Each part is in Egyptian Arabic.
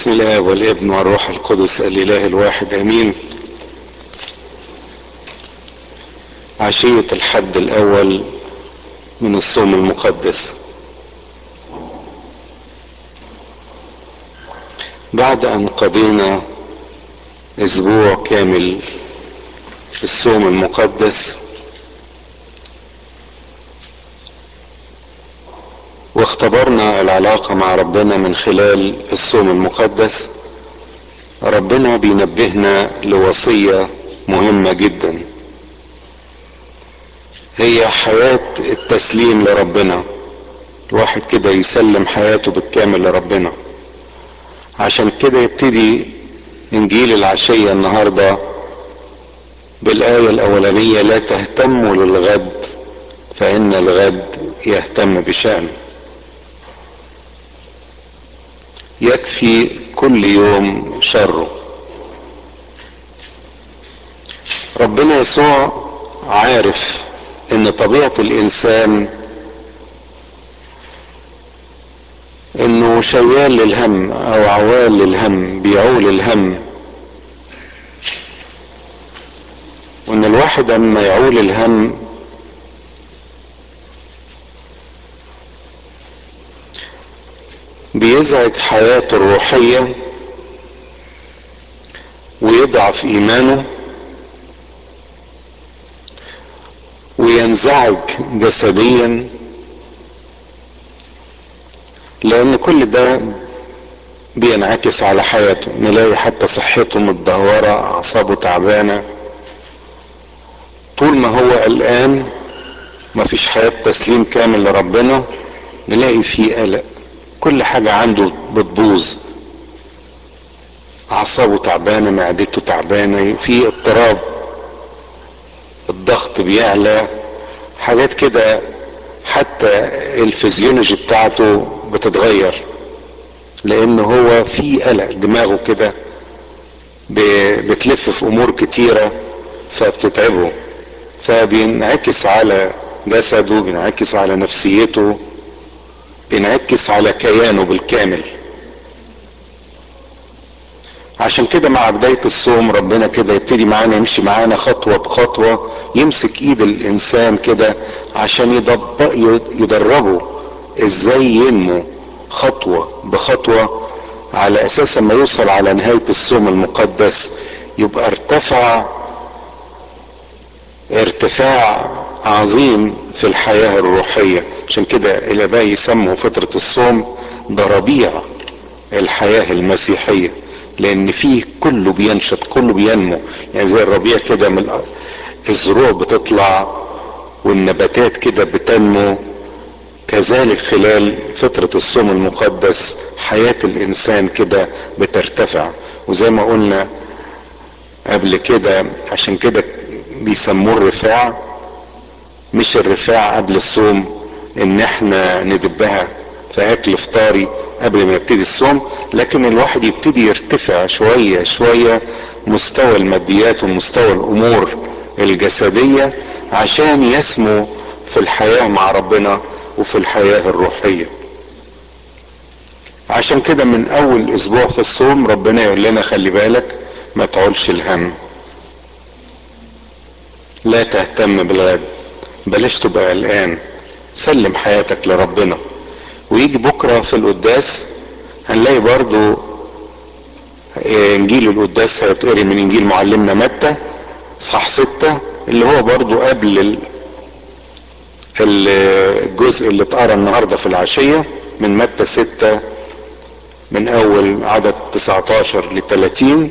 بسم الله والابن والروح القدس الاله الواحد امين عشية الحد الاول من الصوم المقدس بعد ان قضينا اسبوع كامل في الصوم المقدس واختبرنا العلاقة مع ربنا من خلال الصوم المقدس ربنا بينبهنا لوصية مهمة جدا هي حياة التسليم لربنا الواحد كده يسلم حياته بالكامل لربنا عشان كده يبتدي انجيل العشية النهاردة بالآية الأولانية لا تهتموا للغد فإن الغد يهتم بشأنه يكفي كل يوم شره ربنا يسوع عارف ان طبيعة الانسان انه شيال للهم او عوال للهم بيعول الهم وان الواحد اما يعول الهم بيزعج حياته الروحية ويضعف ايمانه وينزعج جسديا لان كل ده بينعكس على حياته نلاقي حتى صحته متدهورة اعصابه تعبانة طول ما هو قلقان مفيش حياة تسليم كامل لربنا نلاقي فيه قلق كل حاجة عنده بتبوظ أعصابه تعبانة معدته تعبانة في اضطراب الضغط بيعلى حاجات كده حتى الفيزيولوجي بتاعته بتتغير لأن هو في قلق دماغه كده بتلف في أمور كتيرة فبتتعبه فبينعكس على جسده بينعكس على نفسيته بينعكس على كيانه بالكامل عشان كده مع بداية الصوم ربنا كده يبتدي معانا يمشي معانا خطوة بخطوة يمسك ايد الانسان كده عشان يدربه ازاي ينمو خطوة بخطوة على اساس ما يوصل على نهاية الصوم المقدس يبقى ارتفع ارتفاع عظيم في الحياة الروحية عشان كده الاباء يسموا فترة الصوم ده ربيع الحياة المسيحية لان فيه كله بينشط كله بينمو يعني زي الربيع كده من الزروع بتطلع والنباتات كده بتنمو كذلك خلال فترة الصوم المقدس حياة الانسان كده بترتفع وزي ما قلنا قبل كده عشان كده بيسموه الرفاع مش الرفاع قبل الصوم ان احنا ندبها في اكل فطاري قبل ما يبتدي الصوم لكن الواحد يبتدي يرتفع شوية شوية مستوى الماديات ومستوى الامور الجسدية عشان يسمو في الحياة مع ربنا وفي الحياة الروحية عشان كده من اول اسبوع في الصوم ربنا يقول لنا خلي بالك ما تعولش الهم لا تهتم بالغد بلاش تبقى قلقان سلم حياتك لربنا ويجي بكرة في القداس هنلاقي برضو انجيل القداس هيتقري من انجيل معلمنا متى صح ستة اللي هو برضو قبل الجزء اللي اتقرا النهاردة في العشية من متى ستة من اول عدد 19 ل 30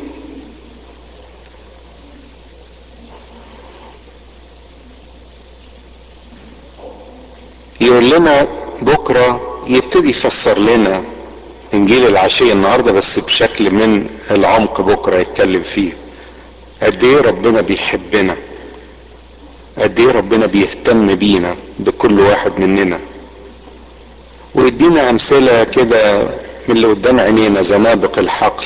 يقول لنا بكرة يبتدي يفسر لنا انجيل العشية النهاردة بس بشكل من العمق بكرة يتكلم فيه قد ايه ربنا بيحبنا قد ايه ربنا بيهتم بينا بكل واحد مننا ويدينا امثلة كده من اللي قدام عينينا زنابق الحقل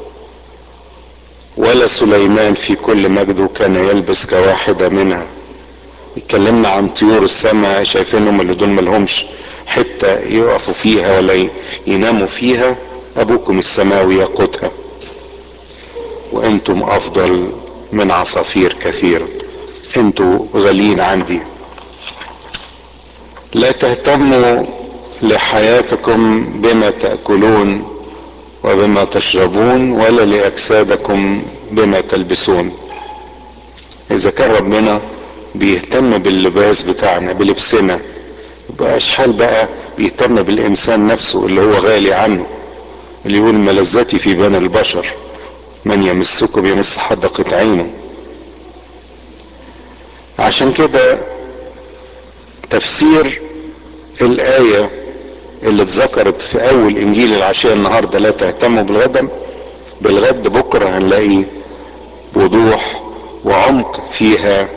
ولا سليمان في كل مجده كان يلبس كواحدة منها اتكلمنا عن طيور السماء شايفينهم اللي دول ملهمش حتة يقفوا فيها ولا يناموا فيها ابوكم السماوي يقوتها وانتم افضل من عصافير كثير انتوا غاليين عندي لا تهتموا لحياتكم بما تاكلون وبما تشربون ولا لاجسادكم بما تلبسون اذا كان ربنا بيهتم باللباس بتاعنا بلبسنا يبقى حال بقى بيهتم بالانسان نفسه اللي هو غالي عنه اللي يقول ملذتي في بني البشر من يمسكم يمس حدقة عينه عشان كده تفسير الآية اللي اتذكرت في أول إنجيل العشية النهاردة لا تهتموا بالغد بالغد بكرة هنلاقي وضوح وعمق فيها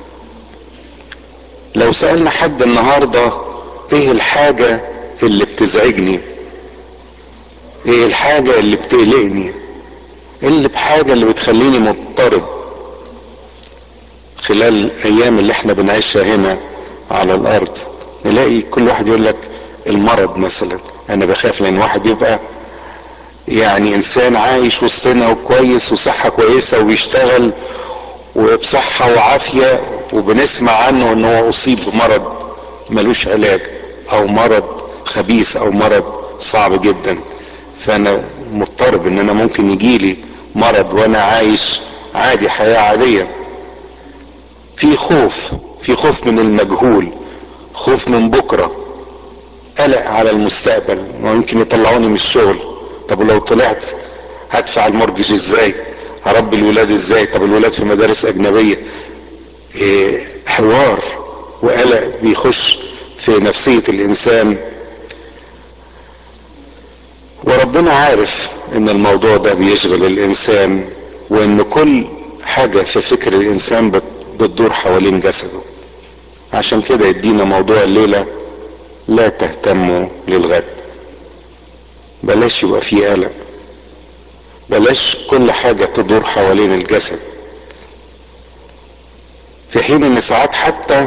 لو سألنا حد النهاردة ايه الحاجة اللي بتزعجني ايه الحاجة اللي بتقلقني اللي بحاجة اللي بتخليني مضطرب خلال الايام اللي احنا بنعيشها هنا على الارض نلاقي كل واحد يقول لك المرض مثلا انا بخاف لان واحد يبقى يعني انسان عايش وسطنا وكويس وصحة كويسة وبيشتغل وبصحة وعافية وبنسمع عنه ان هو اصيب بمرض ملوش علاج او مرض خبيث او مرض صعب جدا فانا مضطرب ان انا ممكن يجيلي مرض وانا عايش عادي حياة عادية في خوف في خوف من المجهول خوف من بكرة قلق على المستقبل ويمكن يطلعوني من الشغل طب ولو طلعت هدفع المرجج ازاي هربي الولاد ازاي طب الولاد في مدارس اجنبية إيه حوار وقلق بيخش في نفسية الانسان وربنا عارف ان الموضوع ده بيشغل الانسان وان كل حاجة في فكر الانسان بتدور حوالين جسده عشان كده يدينا موضوع الليلة لا تهتموا للغد بلاش يبقى فيه قلق بلاش كل حاجة تدور حوالين الجسد في حين ان ساعات حتى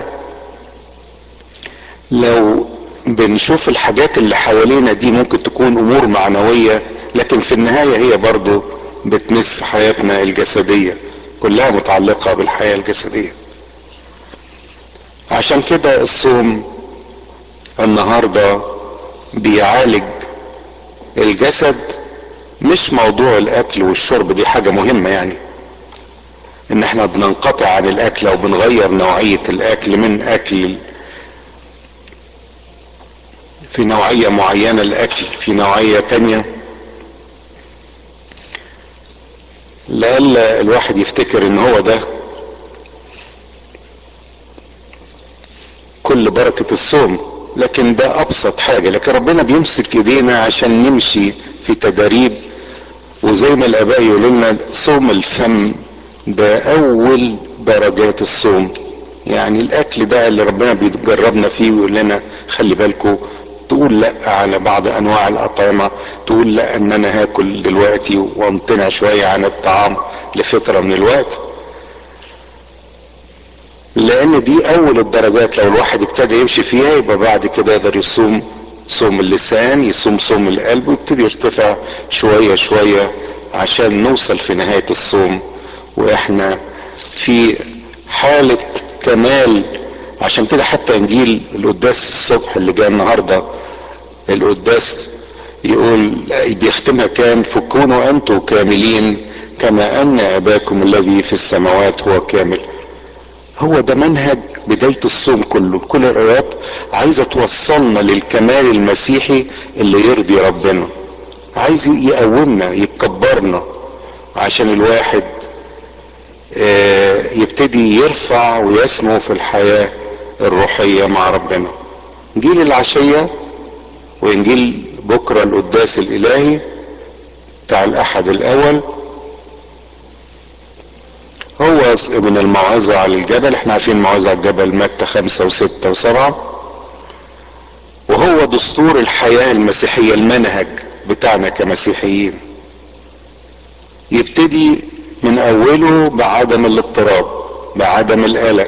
لو بنشوف الحاجات اللي حوالينا دي ممكن تكون امور معنوية لكن في النهاية هي برضو بتمس حياتنا الجسدية كلها متعلقة بالحياة الجسدية عشان كده الصوم النهاردة بيعالج الجسد مش موضوع الاكل والشرب دي حاجة مهمة يعني ان احنا بننقطع عن الاكل او بنغير نوعية الاكل من اكل في نوعية معينة الاكل في نوعية تانية لألا الواحد يفتكر ان هو ده كل بركة الصوم لكن ده ابسط حاجة لكن ربنا بيمسك ايدينا عشان نمشي في تدريب وزي ما الاباء يقولوا لنا صوم الفم ده اول درجات الصوم يعني الاكل ده اللي ربنا بيجربنا فيه ويقول لنا خلي بالكم تقول لا على بعض انواع الاطعمة تقول لا ان انا هاكل دلوقتي وامتنع شوية عن الطعام لفترة من الوقت لان دي اول الدرجات لو الواحد ابتدى يمشي فيها يبقى بعد كده يقدر يصوم صوم اللسان يصوم صوم القلب ويبتدي يرتفع شوية شوية عشان نوصل في نهاية الصوم واحنا في حالة كمال عشان كده حتى انجيل القداس الصبح اللي جاء النهاردة القداس يقول بيختمها كان فكونوا انتم كاملين كما ان اباكم الذي في السماوات هو كامل هو ده منهج بداية الصوم كله كل القراءات عايزة توصلنا للكمال المسيحي اللي يرضي ربنا عايز يقومنا يكبرنا عشان الواحد يبتدي يرفع ويسمو في الحياة الروحية مع ربنا انجيل العشية وانجيل بكرة القداس الالهي بتاع الاحد الاول هو من الموعظة على الجبل احنا عارفين موعظة على الجبل متى خمسة وستة وسبعة وهو دستور الحياة المسيحية المنهج بتاعنا كمسيحيين يبتدي من اوله بعدم الاضطراب بعدم القلق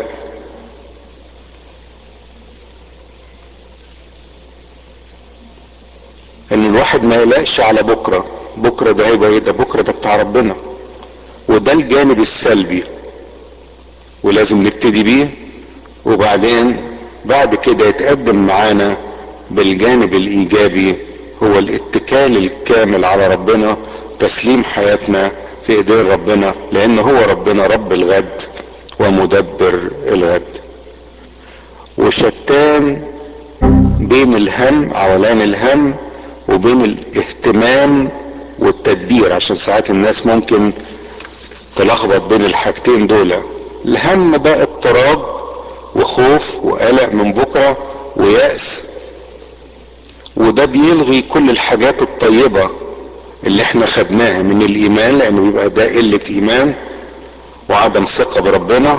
ان الواحد الواحد ما يقلقش على بكرة بكرة ده هيبقى ايه ده بكرة ده بتاع ربنا وده الجانب السلبي ولازم نبتدي بيه وبعدين بعد كده يتقدم معانا بالجانب الايجابي هو الاتكال الكامل على ربنا تسليم حياتنا في ايدين ربنا لان هو ربنا رب الغد ومدبر الغد وشتان بين الهم عولان الهم وبين الاهتمام والتدبير عشان ساعات الناس ممكن تلخبط بين الحاجتين دول الهم ده اضطراب وخوف وقلق من بكرة ويأس وده بيلغي كل الحاجات الطيبة اللي احنا خدناها من الايمان لانه بيبقى ده قلة ايمان وعدم ثقة بربنا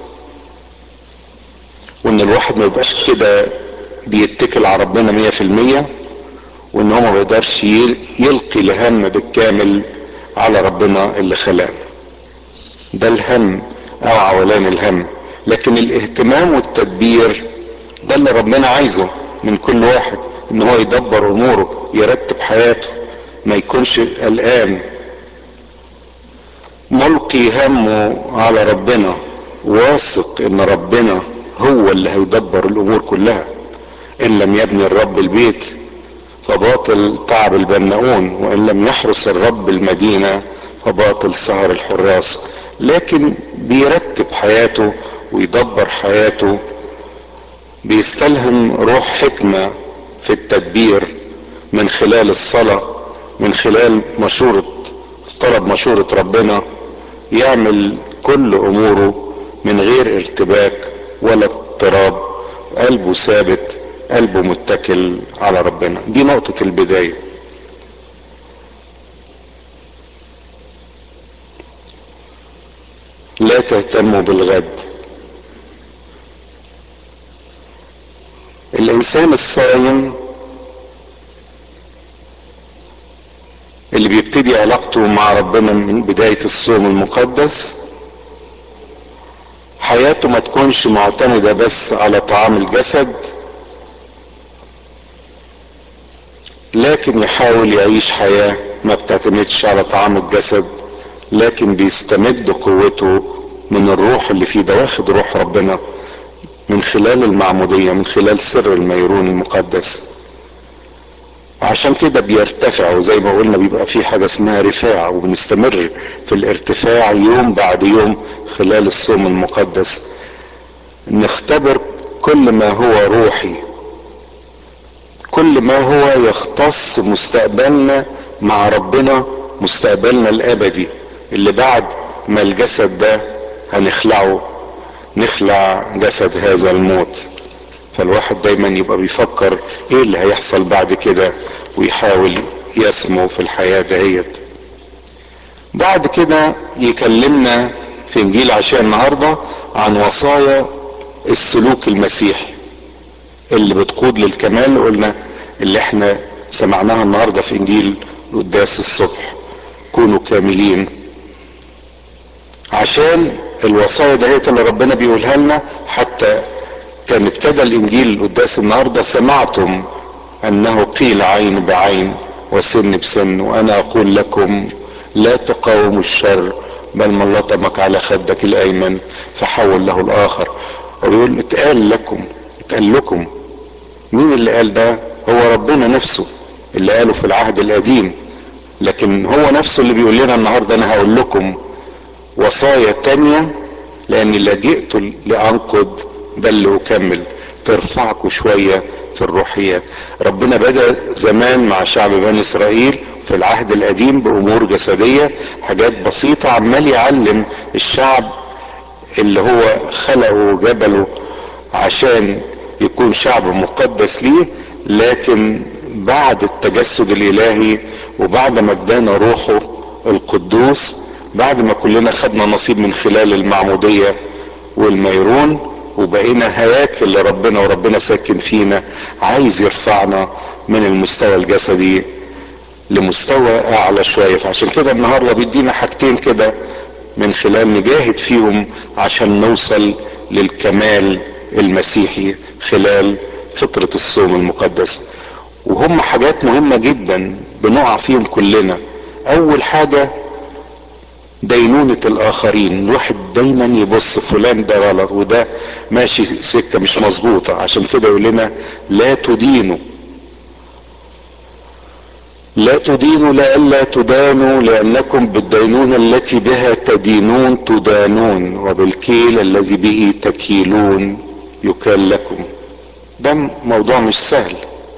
وان الواحد ما يبقاش كده بيتكل على ربنا مية في المية وان هو ما بيقدرش يلقي الهم بالكامل على ربنا اللي خلقنا ده الهم او عولان الهم لكن الاهتمام والتدبير ده اللي ربنا عايزه من كل واحد ان هو يدبر اموره يرتب حياته ما يكونش قلقان ملقي همه على ربنا واثق ان ربنا هو اللي هيدبر الامور كلها ان لم يبني الرب البيت فباطل تعب البناؤون وان لم يحرس الرب المدينه فباطل سهر الحراس لكن بيرتب حياته ويدبر حياته بيستلهم روح حكمه في التدبير من خلال الصلاه من خلال مشورة طلب مشورة ربنا يعمل كل اموره من غير ارتباك ولا اضطراب قلبه ثابت قلبه متكل على ربنا دي نقطة البداية لا تهتموا بالغد الانسان الصايم اللي بيبتدي علاقته مع ربنا من بداية الصوم المقدس حياته ما تكونش معتمدة بس على طعام الجسد لكن يحاول يعيش حياة ما بتعتمدش على طعام الجسد لكن بيستمد قوته من الروح اللي فيه ده واخد روح ربنا من خلال المعمودية من خلال سر الميرون المقدس وعشان كده بيرتفع وزي ما قلنا بيبقى في حاجة اسمها رفاع وبنستمر في الارتفاع يوم بعد يوم خلال الصوم المقدس نختبر كل ما هو روحي كل ما هو يختص مستقبلنا مع ربنا مستقبلنا الابدي اللي بعد ما الجسد ده هنخلعه نخلع جسد هذا الموت فالواحد دايما يبقى بيفكر ايه اللي هيحصل بعد كده ويحاول يسمو في الحياة دهيت بعد كده يكلمنا في انجيل عشاء النهاردة عن وصايا السلوك المسيحي اللي بتقود للكمال قلنا اللي احنا سمعناها النهاردة في انجيل قداس الصبح كونوا كاملين عشان الوصايا دهيت اللي ربنا بيقولها لنا حتى كان ابتدى الانجيل القداس النهارده سمعتم انه قيل عين بعين وسن بسن وانا اقول لكم لا تقاوموا الشر بل من لطمك على خدك الايمن فحول له الاخر ويقول اتقال لكم اتقال لكم مين اللي قال ده هو ربنا نفسه اللي قاله في العهد القديم لكن هو نفسه اللي بيقول لنا النهارده انا هقول لكم وصايا تانية لاني لا جئت لانقض بل لاكمل ترفعكم شوية في الروحيات ربنا بدأ زمان مع شعب بني اسرائيل في العهد القديم بامور جسدية حاجات بسيطة عمال يعلم الشعب اللي هو خلقه وجبله عشان يكون شعب مقدس ليه لكن بعد التجسد الالهي وبعد ما ادانا روحه القدوس بعد ما كلنا خدنا نصيب من خلال المعمودية والميرون وبقينا هياكل لربنا وربنا ساكن فينا عايز يرفعنا من المستوى الجسدي لمستوى اعلى شوية فعشان كده النهاردة بيدينا حاجتين كده من خلال نجاهد فيهم عشان نوصل للكمال المسيحي خلال فترة الصوم المقدس وهم حاجات مهمة جدا بنقع فيهم كلنا اول حاجة دينونة الاخرين الواحد دايما يبص فلان ده غلط وده ماشي سكة مش مظبوطة عشان كده يقول لنا لا تدينوا لا تدينوا لئلا تدانوا لانكم بالدينونة التي بها تدينون تدانون وبالكيل الذي به تكيلون يكال لكم ده موضوع مش سهل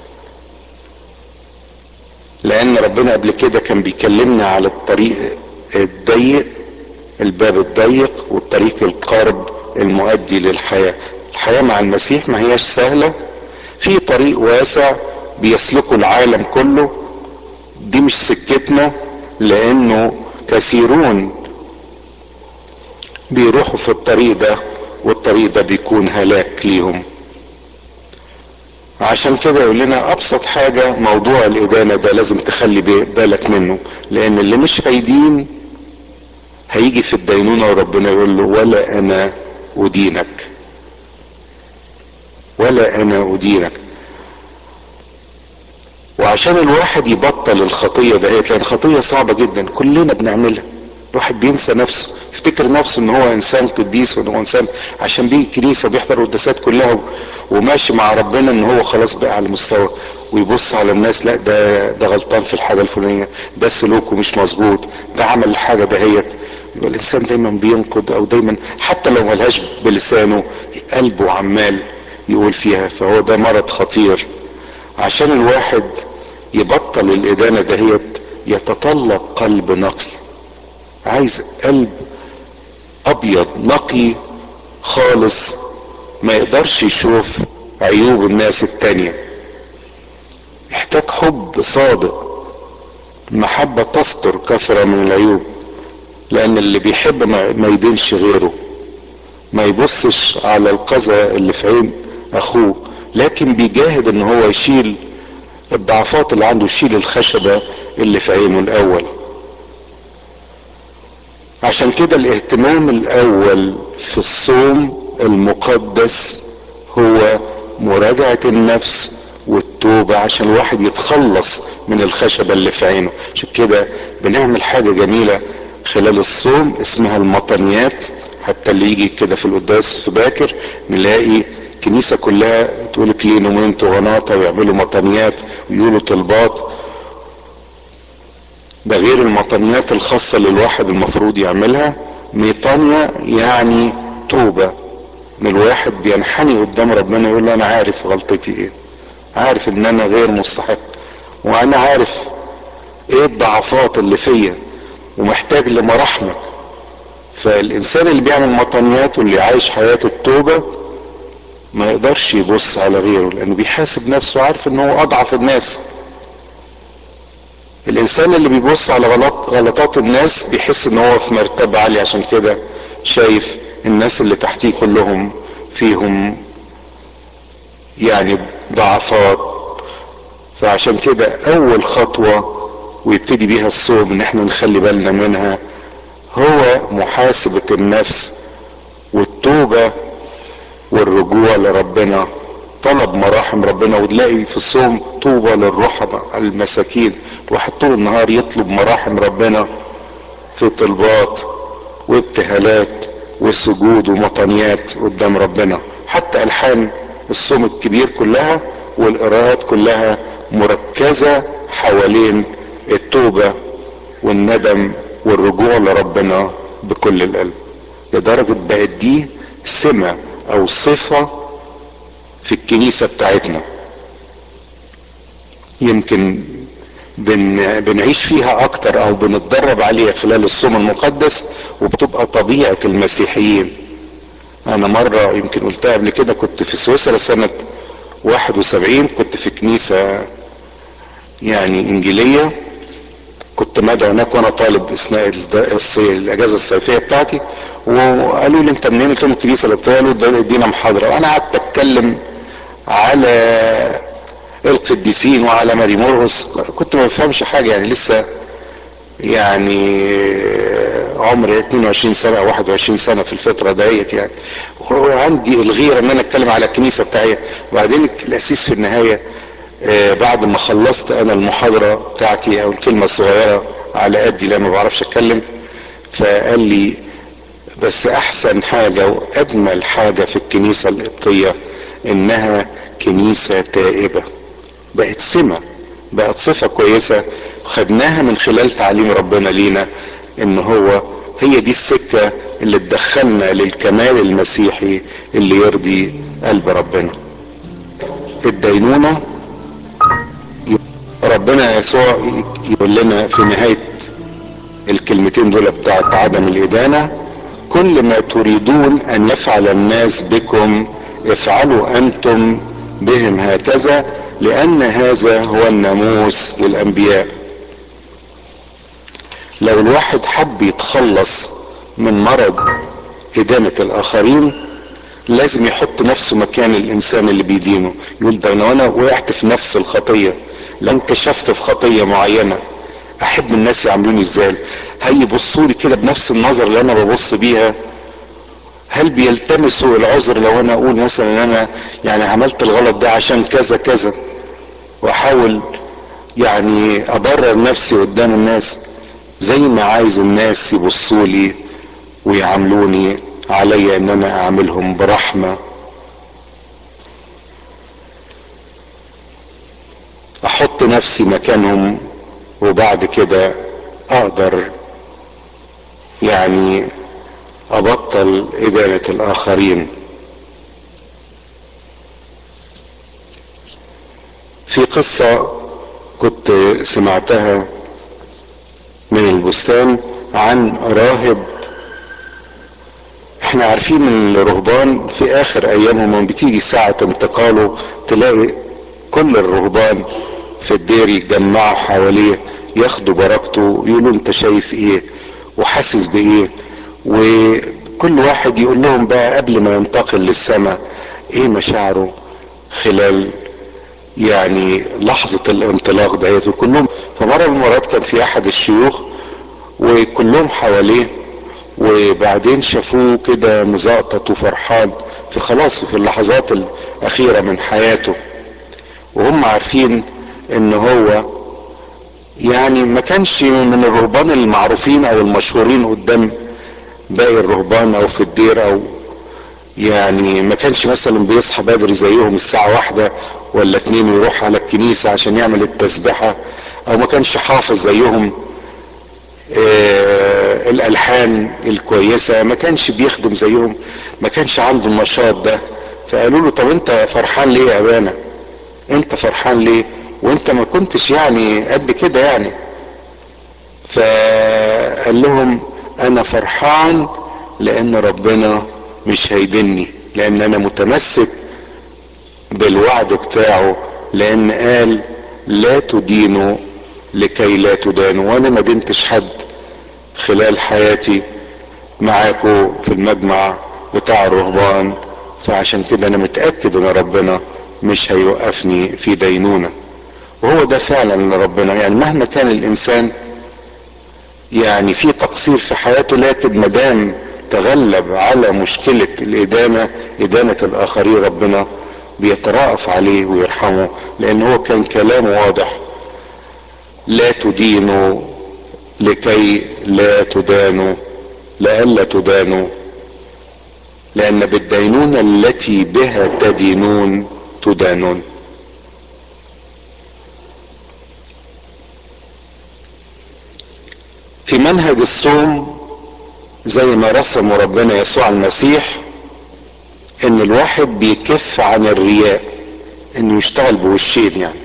لان ربنا قبل كده كان بيكلمنا على الطريق الضيق الباب الضيق والطريق القارب المؤدي للحياة الحياة مع المسيح ما هياش سهلة في طريق واسع بيسلكه العالم كله دي مش سكتنا لانه كثيرون بيروحوا في الطريق ده والطريق ده بيكون هلاك ليهم عشان كده يقول لنا ابسط حاجة موضوع الادانة ده لازم تخلي بالك منه لان اللي مش هيدين هيجي في الدينونة وربنا يقول له ولا انا ادينك ولا انا ادينك وعشان الواحد يبطل الخطية دهيت لان خطية صعبة جدا كلنا بنعملها الواحد بينسى نفسه يفتكر نفسه ان هو انسان قديس وان هو انسان عشان بيجي الكنيسه بيحضر القداسات كلها وماشي مع ربنا ان هو خلاص بقى على مستوى ويبص على الناس لا ده ده غلطان في الحاجه الفلانيه ده سلوكه مش مظبوط ده عمل الحاجه دهيت يبقى الانسان دايما بينقد او دايما حتى لو ملهاش بلسانه قلبه عمال يقول فيها فهو ده مرض خطير عشان الواحد يبطل الادانه دهيت يتطلب قلب نقي عايز قلب ابيض نقي خالص ما يقدرش يشوف عيوب الناس التانية يحتاج حب صادق المحبة تستر كثرة من العيوب لان اللي بيحب ما يدينش غيره ما يبصش على القذى اللي في عين اخوه لكن بيجاهد ان هو يشيل الضعفات اللي عنده يشيل الخشبة اللي في عينه الاول عشان كده الاهتمام الاول في الصوم المقدس هو مراجعة النفس والتوبة عشان الواحد يتخلص من الخشبة اللي في عينه عشان كده بنعمل حاجة جميلة خلال الصوم اسمها المطنيات حتى اللي يجي كده في القداس في باكر نلاقي الكنيسة كلها تقول كلينو مينتو غناطة ويعملوا مطنيات ويقولوا طلبات ده غير المطنيات الخاصة اللي الواحد المفروض يعملها ميطانيا يعني توبة ان الواحد بينحني قدام ربنا يقول له انا عارف غلطتي ايه عارف ان انا غير مستحق وانا عارف ايه الضعفات اللي فيا ومحتاج لمراحمك فالانسان اللي بيعمل مطنيات واللي عايش حياة التوبة ما يقدرش يبص على غيره لانه بيحاسب نفسه عارف ان هو اضعف الناس الانسان اللي بيبص على غلط غلطات الناس بيحس ان هو في مرتبة عالية عشان كده شايف الناس اللي تحتيه كلهم فيهم يعني ضعفات فعشان كده اول خطوة ويبتدي بيها الصوم ان احنا نخلي بالنا منها هو محاسبة النفس والتوبة والرجوع لربنا طلب مراحم ربنا وتلاقي في الصوم طوبى للرحمة المساكين الواحد طول النهار يطلب مراحم ربنا في طلبات وابتهالات وسجود ومطنيات قدام ربنا حتى الحان الصوم الكبير كلها والقراءات كلها مركزة حوالين التوبة والندم والرجوع لربنا بكل القلب لدرجة بقت دي سمة او صفة في الكنيسة بتاعتنا يمكن بن بنعيش فيها اكتر او بنتدرب عليها خلال الصوم المقدس وبتبقى طبيعة المسيحيين انا مرة يمكن قلتها قبل كده كنت في سويسرا سنة 71 كنت في كنيسة يعني انجيلية كنت مدعو هناك وانا طالب اثناء الاجازه الصيفيه بتاعتي وقالوا لي انت منين؟ قلت لهم الكنيسه اللي قالوا ادينا محاضره وانا قعدت اتكلم على القديسين وعلى ماري مرقس كنت ما بفهمش حاجه يعني لسه يعني عمري 22 سنه او 21 سنه في الفتره ديت يعني وعندي الغيره ان انا اتكلم على الكنيسه بتاعي وبعدين الاسيس في النهايه آه بعد ما خلصت انا المحاضرة بتاعتي او الكلمة الصغيرة على قدي لان ما بعرفش اتكلم فقال لي بس احسن حاجة واجمل حاجة في الكنيسة القبطية انها كنيسة تائبة بقت سمة بقت صفة كويسة خدناها من خلال تعليم ربنا لينا ان هو هي دي السكة اللي تدخلنا للكمال المسيحي اللي يرضي قلب ربنا الدينونة ربنا يسوع يقول لنا في نهاية الكلمتين دول بتاعت عدم الإدانة كل ما تريدون أن يفعل الناس بكم افعلوا أنتم بهم هكذا لأن هذا هو الناموس للأنبياء لو الواحد حب يتخلص من مرض إدانة الآخرين لازم يحط نفسه مكان الإنسان اللي بيدينه يقول ده لو أنا وقعت في نفس الخطية لو انكشفت في خطية معينة أحب الناس يعاملوني إزاي هل يبصوا لي كده بنفس النظر اللي أنا ببص بيها هل بيلتمسوا العذر لو أنا أقول مثلا أنا يعني عملت الغلط ده عشان كذا كذا وأحاول يعني أبرر نفسي قدام الناس زي ما عايز الناس يبصوا لي ويعاملوني علي ان انا اعاملهم برحمة احط نفسي مكانهم وبعد كده اقدر يعني ابطل ادانة الاخرين في قصة كنت سمعتها من البستان عن راهب احنا عارفين ان الرهبان في اخر ايامهم لما بتيجي ساعة انتقاله تلاقي كل الرهبان في الدير يتجمعوا حواليه ياخدوا بركته يقولوا انت شايف ايه وحاسس بايه وكل واحد يقول لهم بقى قبل ما ينتقل للسماء ايه مشاعره خلال يعني لحظة الانطلاق ديت وكلهم فمرة من المرات كان في احد الشيوخ وكلهم حواليه وبعدين شافوه كده مزقطط وفرحان في خلاص في اللحظات الاخيرة من حياته وهم عارفين ان هو يعني ما كانش من الرهبان المعروفين او المشهورين قدام باقي الرهبان او في الدير او يعني ما كانش مثلا بيصحى بدري زيهم الساعة واحدة ولا اتنين ويروح على الكنيسة عشان يعمل التسبحة او ما كانش حافظ زيهم آه الالحان الكويسة ما كانش بيخدم زيهم ما كانش عنده النشاط ده فقالوا له طب انت فرحان ليه يا ابانا انت فرحان ليه وانت ما كنتش يعني قد كده يعني فقال لهم انا فرحان لان ربنا مش هيدني لان انا متمسك بالوعد بتاعه لان قال لا تدينوا لكي لا تدانوا وانا ما دينتش حد خلال حياتي معاكم في المجمع بتاع الرهبان فعشان كده انا متاكد ان ربنا مش هيوقفني في دينونه وهو ده فعلا ربنا يعني مهما كان الانسان يعني في تقصير في حياته لكن مدام تغلب على مشكلة الإدانة إدانة الآخرين ربنا بيترأف عليه ويرحمه لأن هو كان كلامه واضح لا تدينوا لكي لا تدانوا لئلا تدانوا لأن بالدينونة التي بها تدينون تدانون في منهج الصوم زي ما رسمه ربنا يسوع المسيح ان الواحد بيكف عن الرياء انه يشتغل بوشين يعني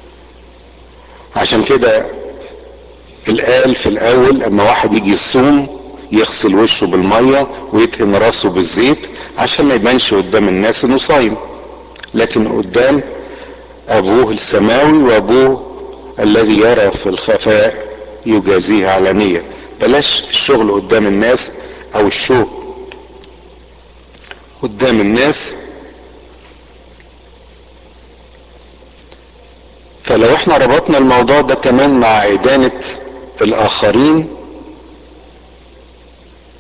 عشان كده القال في الاول اما واحد يجي يصوم يغسل وشه بالميه ويدهن راسه بالزيت عشان ما يبانش قدام الناس انه صايم لكن قدام ابوه السماوي وابوه الذي يرى في الخفاء يجازيه علانية بلاش الشغل قدام الناس او الشو قدام الناس فلو احنا ربطنا الموضوع ده كمان مع ادانة الاخرين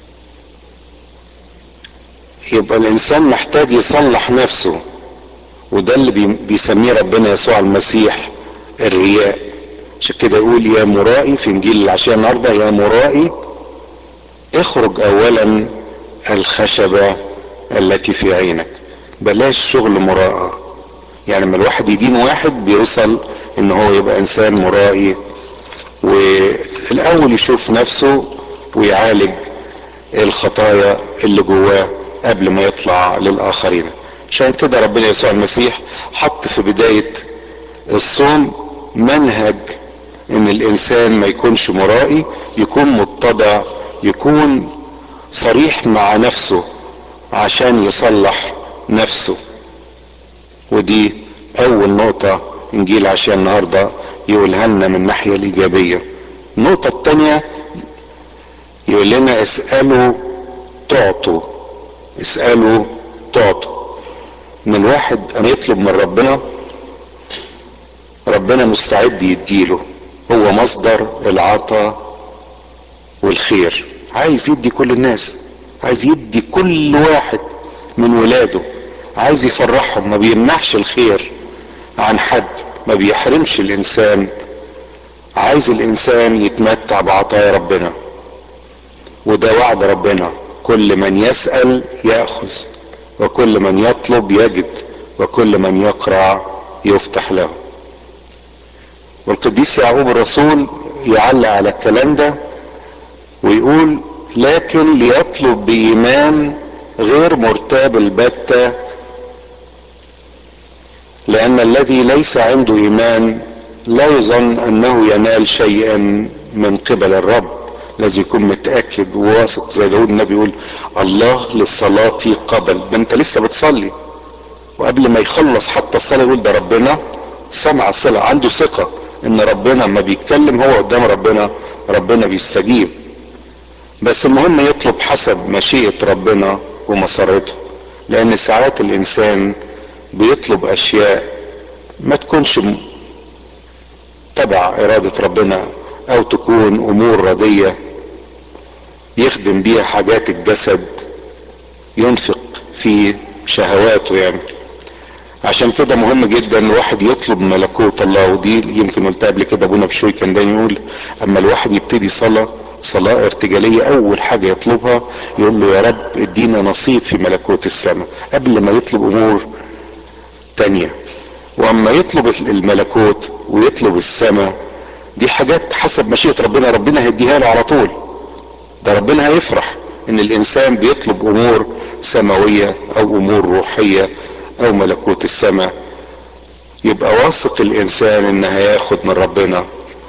يبقى الانسان محتاج يصلح نفسه وده اللي بيسميه ربنا يسوع المسيح الرياء عشان كده يقول يا مرائي في انجيل العشاء النهارده يا مرائي اخرج اولا الخشبة التي في عينك بلاش شغل مراءة يعني لما الواحد يدين واحد بيوصل ان هو يبقى انسان مرائي والاول يشوف نفسه ويعالج الخطايا اللي جواه قبل ما يطلع للاخرين عشان كده ربنا يسوع المسيح حط في بداية الصوم منهج ان الانسان ما يكونش مرائي يكون متضع يكون صريح مع نفسه عشان يصلح نفسه ودي اول نقطة انجيل عشان النهاردة يقولها لنا من الناحية الايجابية النقطة التانية يقول لنا اسألوا تعطوا اسألوا تعطوا ان الواحد ان يطلب من ربنا ربنا مستعد يديله هو مصدر العطاء والخير عايز يدي كل الناس عايز يدي كل واحد من ولاده عايز يفرحهم ما بيمنحش الخير عن حد ما بيحرمش الانسان عايز الانسان يتمتع بعطايا ربنا وده وعد ربنا كل من يسأل يأخذ وكل من يطلب يجد وكل من يقرع يفتح له والقديس يعقوب الرسول يعلق على الكلام ده ويقول لكن ليطلب بإيمان غير مرتاب البتة لأن الذي ليس عنده إيمان لا يظن أنه ينال شيئا من قبل الرب لازم يكون متأكد وواثق زي داود النبي يقول الله للصلاة قبل ده انت لسه بتصلي وقبل ما يخلص حتى الصلاة يقول ده ربنا سمع الصلاة عنده ثقة ان ربنا ما بيتكلم هو قدام ربنا ربنا بيستجيب بس المهم يطلب حسب مشيئة ربنا ومسارته لان ساعات الانسان بيطلب اشياء ما تكونش تبع ارادة ربنا او تكون امور ردية يخدم بيها حاجات الجسد ينفق في شهواته يعني عشان كده مهم جدا الواحد يطلب ملكوت الله ودي يمكن قلتها قبل كده ابونا بشوي كان دايما يقول اما الواحد يبتدي صلاه صلاة ارتجالية أول حاجة يطلبها يقول له يا رب ادينا نصيب في ملكوت السماء قبل ما يطلب أمور تانية وأما يطلب الملكوت ويطلب السماء دي حاجات حسب مشيئة ربنا ربنا هيديها له على طول ده ربنا هيفرح إن الإنسان بيطلب أمور سماوية أو أمور روحية أو ملكوت السماء يبقى واثق الإنسان إن هياخد من ربنا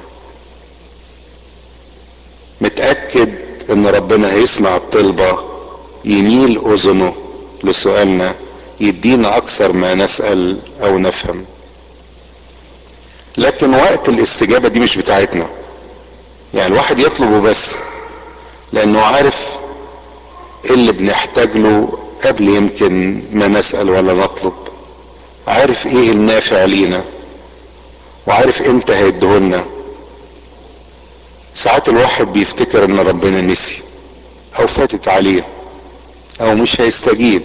متأكد ان ربنا هيسمع الطلبة يميل اذنه لسؤالنا يدينا اكثر ما نسأل او نفهم لكن وقت الاستجابة دي مش بتاعتنا يعني الواحد يطلبه بس لانه عارف ايه اللي بنحتاج له قبل يمكن ما نسأل ولا نطلب عارف ايه النافع لينا وعارف امتى هيديهولنا ساعات الواحد بيفتكر ان ربنا نسي او فاتت عليه او مش هيستجيب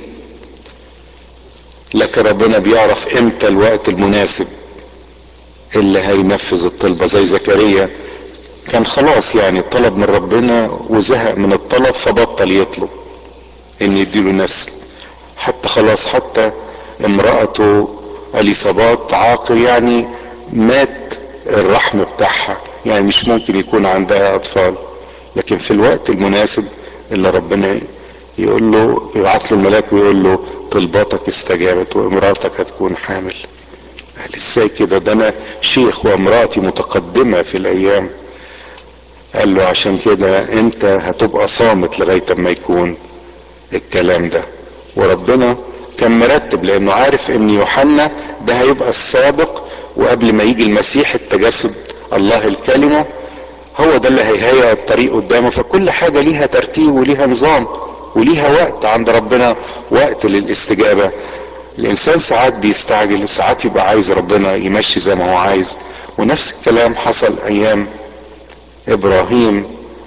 لكن ربنا بيعرف امتى الوقت المناسب اللي هينفذ الطلبة زي زكريا كان خلاص يعني طلب من ربنا وزهق من الطلب فبطل يطلب ان يديله نفس حتى خلاص حتى امرأته اليصابات عاقر يعني مات الرحم بتاعها يعني مش ممكن يكون عندها اطفال لكن في الوقت المناسب اللي ربنا يقول له يبعت له الملاك ويقول له طلباتك استجابت وامراتك هتكون حامل قال ازاي كده ده انا شيخ وامراتي متقدمة في الايام قال له عشان كده انت هتبقى صامت لغاية ما يكون الكلام ده وربنا كان مرتب لانه عارف ان يوحنا ده هيبقى السابق وقبل ما يجي المسيح التجسد الله الكلمة هو ده اللي هيهيئ الطريق قدامه فكل حاجة ليها ترتيب وليها نظام وليها وقت عند ربنا وقت للاستجابة الانسان ساعات بيستعجل وساعات يبقى عايز ربنا يمشي زي ما هو عايز ونفس الكلام حصل ايام ابراهيم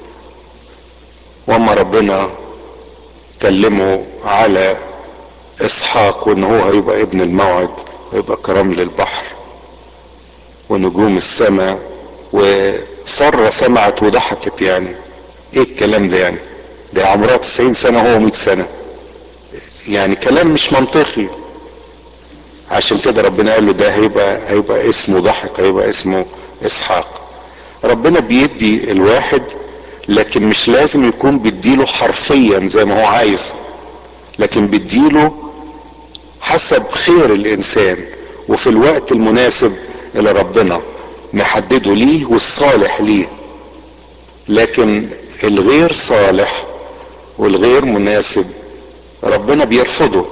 وما ربنا كلمه على اسحاق وان هو هيبقى ابن الموعد ويبقى كرمل البحر ونجوم السماء وسرة سمعت وضحكت يعني ايه الكلام ده يعني ده عمرها 90 سنة هو 100 سنة يعني كلام مش منطقي عشان كده ربنا قال له ده هيبقى هيبقى اسمه ضحك هيبقى اسمه اسحاق ربنا بيدي الواحد لكن مش لازم يكون بيديله حرفيا زي ما هو عايز لكن بيديله حسب خير الانسان وفي الوقت المناسب اللي ربنا محدده ليه والصالح ليه لكن الغير صالح والغير مناسب ربنا بيرفضه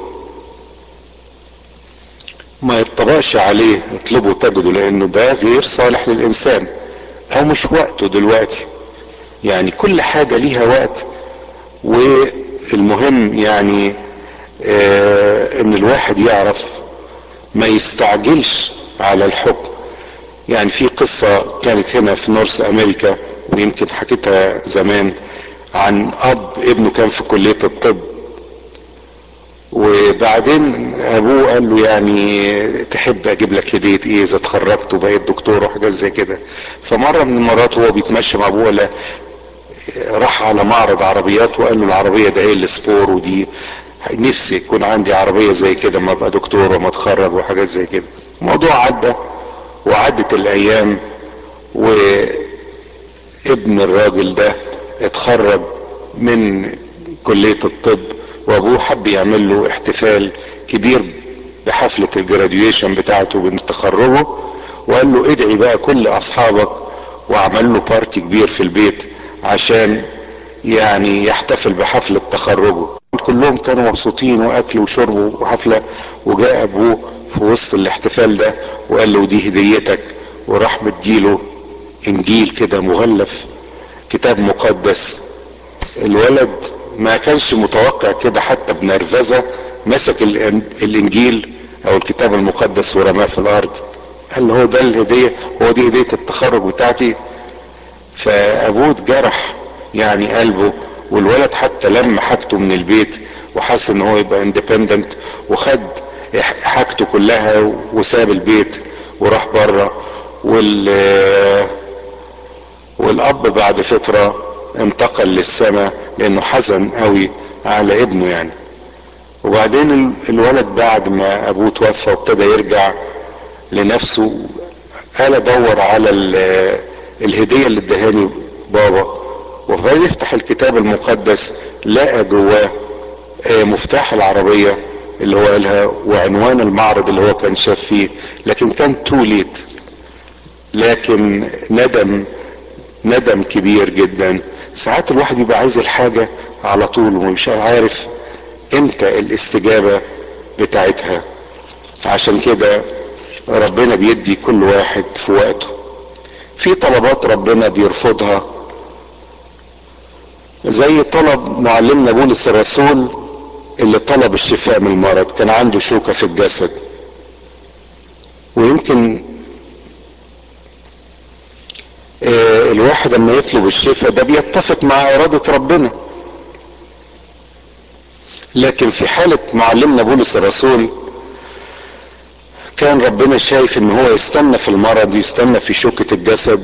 ما يطبقش عليه اطلبوا تجدوا لانه ده غير صالح للانسان او مش وقته دلوقتي يعني كل حاجة ليها وقت والمهم يعني آه ان الواحد يعرف ما يستعجلش على الحكم يعني في قصة كانت هنا في نورث امريكا ويمكن حكيتها زمان عن اب ابنه كان في كلية الطب وبعدين ابوه قال له يعني تحب اجيب لك هديه ايه اذا اتخرجت وبقيت دكتور وحاجات زي كده فمره من المرات وهو بيتمشى مع ابوه لا راح على معرض عربيات وقال له العربيه ده ايه السبور ودي نفسي يكون عندي عربيه زي كده ما ابقى دكتور وما اتخرج وحاجات زي كده الموضوع عدى وعدت الايام وابن الراجل ده اتخرج من كليه الطب وابوه حب يعمل له احتفال كبير بحفلة الجراديويشن بتاعته من تخرجه وقال له ادعي بقى كل اصحابك وعمل له بارتي كبير في البيت عشان يعني يحتفل بحفلة تخرجه كلهم كانوا مبسوطين واكلوا وشربوا وحفلة وجاء ابوه في وسط الاحتفال ده وقال له دي هديتك وراح مديله انجيل كده مغلف كتاب مقدس الولد ما كانش متوقع كده حتى بنرفزه مسك الانجيل او الكتاب المقدس ورماه في الارض قال له هو ده الهديه هو دي هديه التخرج بتاعتي فابوه اتجرح يعني قلبه والولد حتى لما حاجته من البيت وحس ان هو يبقى اندبندنت وخد حاجته كلها وساب البيت وراح بره وال والاب بعد فتره انتقل للسماء لانه حزن قوي على ابنه يعني وبعدين الولد بعد ما ابوه توفى وابتدى يرجع لنفسه قال ادور على الهديه اللي ادهاني بابا وفيفتح الكتاب المقدس لقى جواه مفتاح العربيه اللي هو قالها وعنوان المعرض اللي هو كان شاف فيه لكن كان تو ليت لكن ندم ندم كبير جدا ساعات الواحد بيبقى عايز الحاجة على طول ومش عارف امتى الاستجابة بتاعتها عشان كده ربنا بيدي كل واحد في وقته في طلبات ربنا بيرفضها زي طلب معلمنا بولس الرسول اللي طلب الشفاء من المرض كان عنده شوكة في الجسد ويمكن الواحد لما يطلب الشفاء ده بيتفق مع إرادة ربنا لكن في حالة معلمنا بولس الرسول كان ربنا شايف ان هو يستنى في المرض ويستنى في شوكة الجسد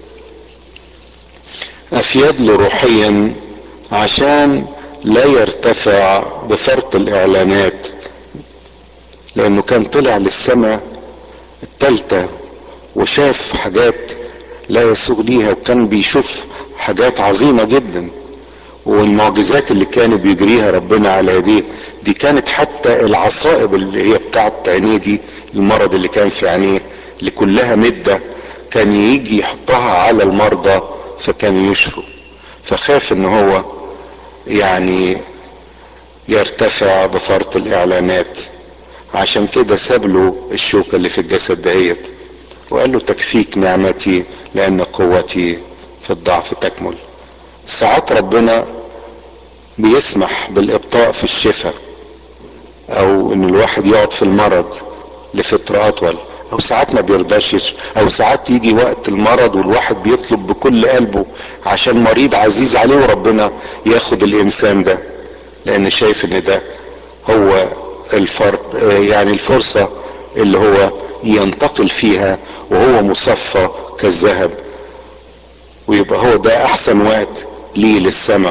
افيد له روحيا عشان لا يرتفع بفرط الاعلانات لانه كان طلع للسماء التالتة وشاف حاجات لا يسوغ ليها وكان بيشوف حاجات عظيمة جدا والمعجزات اللي كانوا بيجريها ربنا على يديه دي كانت حتى العصائب اللي هي بتاعت عينيه دي المرض اللي كان في عينيه اللي كلها مدة كان يجي يحطها على المرضى فكانوا يشفوا فخاف ان هو يعني يرتفع بفرط الاعلانات عشان كده ساب له الشوكة اللي في الجسد دهيت وقال له تكفيك نعمتي لان قوتي في الضعف تكمل ساعات ربنا بيسمح بالابطاء في الشفاء او ان الواحد يقعد في المرض لفترة اطول او ساعات ما بيرضاش يشفى او ساعات يجي وقت المرض والواحد بيطلب بكل قلبه عشان مريض عزيز عليه وربنا ياخد الانسان ده لان شايف ان ده هو الفرق يعني الفرصة اللي هو ينتقل فيها وهو مصفى كالذهب ويبقى هو ده احسن وقت ليه للسماء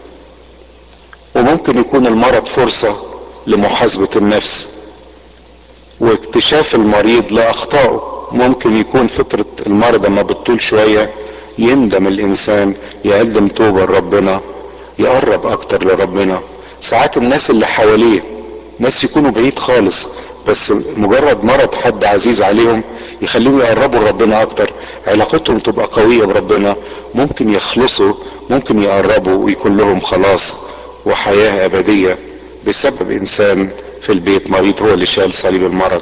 وممكن يكون المرض فرصة لمحاسبة النفس واكتشاف المريض لأخطائه ممكن يكون فترة المرض لما بتطول شوية يندم الإنسان يقدم توبة لربنا يقرب أكتر لربنا ساعات الناس اللي حواليه ناس يكونوا بعيد خالص بس مجرد مرض حد عزيز عليهم يخليهم يقربوا لربنا اكتر علاقتهم تبقى قوية بربنا ممكن يخلصوا ممكن يقربوا ويكون لهم خلاص وحياة ابدية بسبب انسان في البيت مريض هو اللي شال صليب المرض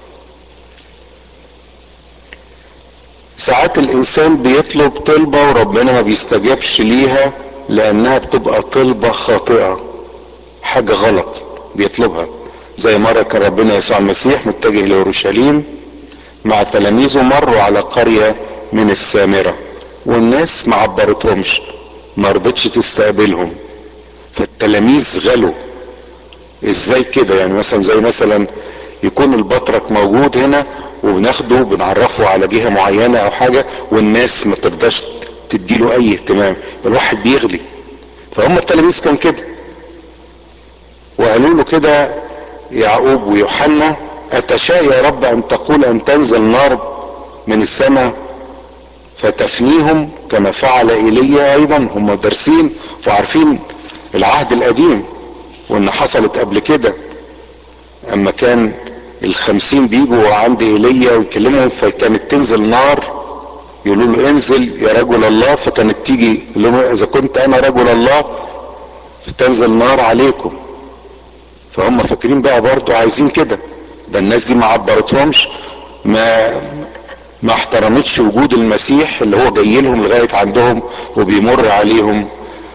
ساعات الانسان بيطلب طلبة وربنا ما بيستجابش ليها لانها بتبقى طلبة خاطئة حاجة غلط بيطلبها زي مرة كان ربنا يسوع المسيح متجه لأورشليم مع تلاميذه مروا على قرية من السامرة والناس ما عبرتهمش ما رضتش تستقبلهم فالتلاميذ غلوا ازاي كده يعني مثلا زي مثلا يكون البطرك موجود هنا وبناخده بنعرفه على جهة معينة او حاجة والناس ما ترضاش تديله اي اهتمام الواحد بيغلي فهم التلاميذ كان كده وقالوا له كده يعقوب ويوحنا اتشاء يا رب ان تقول ان تنزل نار من السماء فتفنيهم كما فعل ايليا ايضا هم دارسين وعارفين العهد القديم وان حصلت قبل كده اما كان الخمسين بيجوا عند ايليا ويكلمهم فكانت تنزل نار يقولوا له انزل يا رجل الله فكانت تيجي يقول لهم اذا كنت انا رجل الله فتنزل نار عليكم فهم فاكرين بقى برضو عايزين كده ده الناس دي ما عبرتهمش ما ما احترمتش وجود المسيح اللي هو جاي لهم لغايه عندهم وبيمر عليهم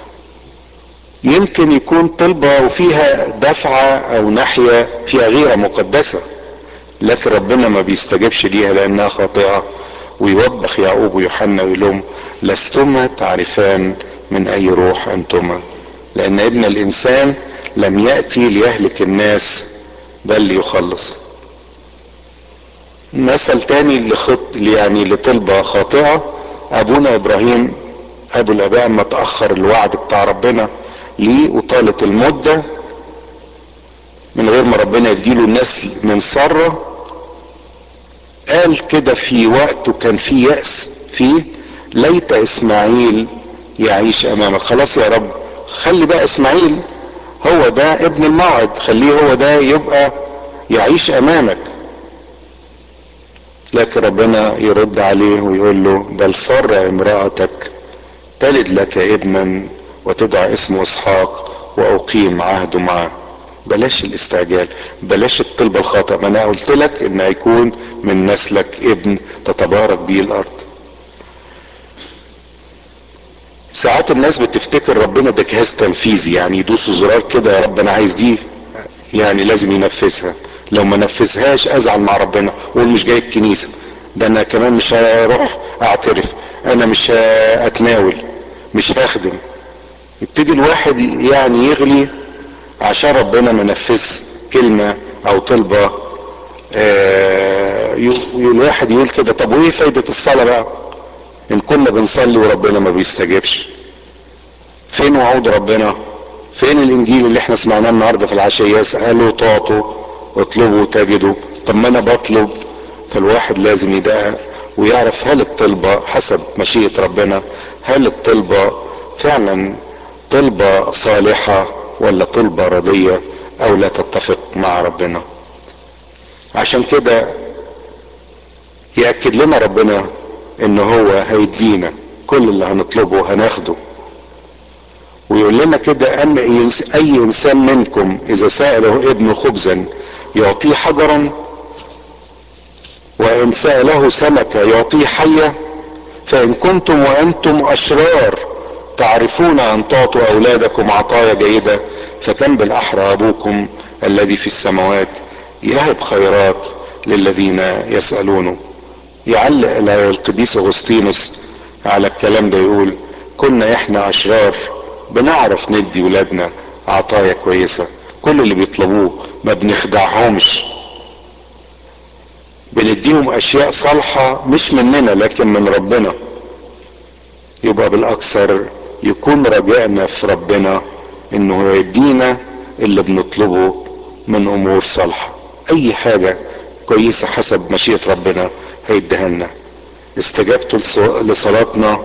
يمكن يكون طلبة وفيها دفعة او ناحية فيها غيرة مقدسة لكن ربنا ما بيستجبش ليها لانها خاطئة ويوبخ يعقوب ويوحنا ويقول لهم لستما تعرفان من اي روح انتما لان ابن الانسان لم يأتي ليهلك الناس بل ليخلص مثل تاني لخط يعني لطلبة خاطئة ابونا ابراهيم ابو الاباء ما تأخر الوعد بتاع ربنا ليه وطالت المدة من غير ما ربنا يديله النسل من سرة قال كده في وقت وكان في يأس فيه ليت اسماعيل يعيش امامك خلاص يا رب خلي بقى اسماعيل هو ده ابن الموعد خليه هو ده يبقى يعيش امامك لكن ربنا يرد عليه ويقول له بل سر امرأتك تلد لك ابنا وتدعى اسمه اسحاق واقيم عهده معه بلاش الاستعجال بلاش الطلبة الخاطئة ما انا قلت لك ان هيكون من نسلك ابن تتبارك بيه الارض ساعات الناس بتفتكر ربنا ده جهاز تنفيذي يعني يدوس زرار كده يا رب انا عايز دي يعني لازم ينفذها لو ما نفذهاش ازعل مع ربنا واقول مش جاي الكنيسه ده انا كمان مش هروح اعترف انا مش هتناول مش هخدم يبتدي الواحد يعني يغلي عشان ربنا ما نفذ كلمه او طلبه آه الواحد يقول كده طب وايه فايده الصلاه بقى ان كنا بنصلي وربنا ما بيستجبش فين وعود ربنا فين الانجيل اللي احنا سمعناه النهارده في العشيه اسالوا تعطوا اطلبوا تجدوا طب ما انا بطلب فالواحد لازم يدقق ويعرف هل الطلبة حسب مشيئة ربنا هل الطلبة فعلا طلبة صالحة ولا طلبة رضية او لا تتفق مع ربنا عشان كده يأكد لنا ربنا ان هو هيدينا كل اللي هنطلبه هناخده ويقول لنا كده ان اي انسان منكم اذا سأله ابنه خبزا يعطيه حجرا وان سأله سمكة يعطيه حية فان كنتم وانتم اشرار تعرفون ان تعطوا اولادكم عطايا جيدة فكم بالاحرى ابوكم الذي في السماوات يهب خيرات للذين يسألونه يعلق القديس اغسطينوس على الكلام ده يقول كنا احنا اشرار بنعرف ندي ولادنا عطايا كويسة كل اللي بيطلبوه ما بنخدعهمش بنديهم اشياء صالحة مش مننا لكن من ربنا يبقى بالاكثر يكون رجائنا في ربنا انه يدينا اللي بنطلبه من امور صالحة اي حاجة كويسة حسب مشيئة ربنا هيديها لنا استجابته لصلاتنا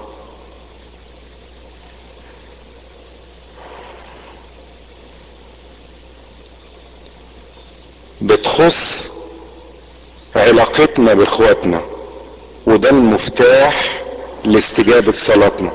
بتخص علاقتنا باخواتنا وده المفتاح لاستجابة صلاتنا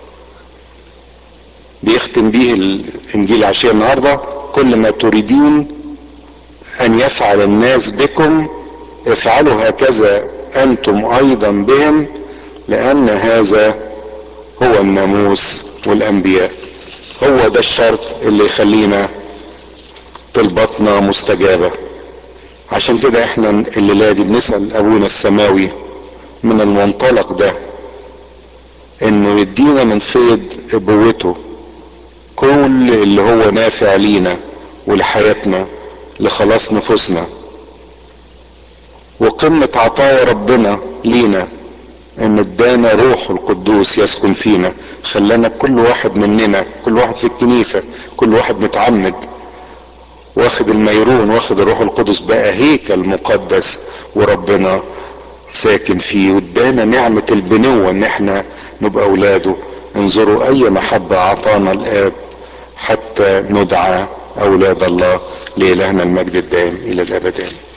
بيختم بيه الانجيل عشية النهاردة كل ما تريدين ان يفعل الناس بكم افعلوا هكذا انتم ايضا بهم لان هذا هو الناموس والانبياء هو ده الشرط اللي يخلينا طلباتنا مستجابة عشان كده احنا الليلة دي بنسأل ابونا السماوي من المنطلق ده انه يدينا من فيض ابوته كل اللي هو نافع لينا ولحياتنا لخلاص نفوسنا وقمة عطايا ربنا لينا ان ادانا روح القدوس يسكن فينا خلانا كل واحد مننا كل واحد في الكنيسة كل واحد متعمد واخد الميرون واخد الروح القدس بقى هيكل مقدس وربنا ساكن فيه وادانا نعمة البنوة ان احنا نبقى اولاده انظروا اي محبة اعطانا الاب حتى ندعى اولاد الله لالهنا المجد الدائم الى الابدين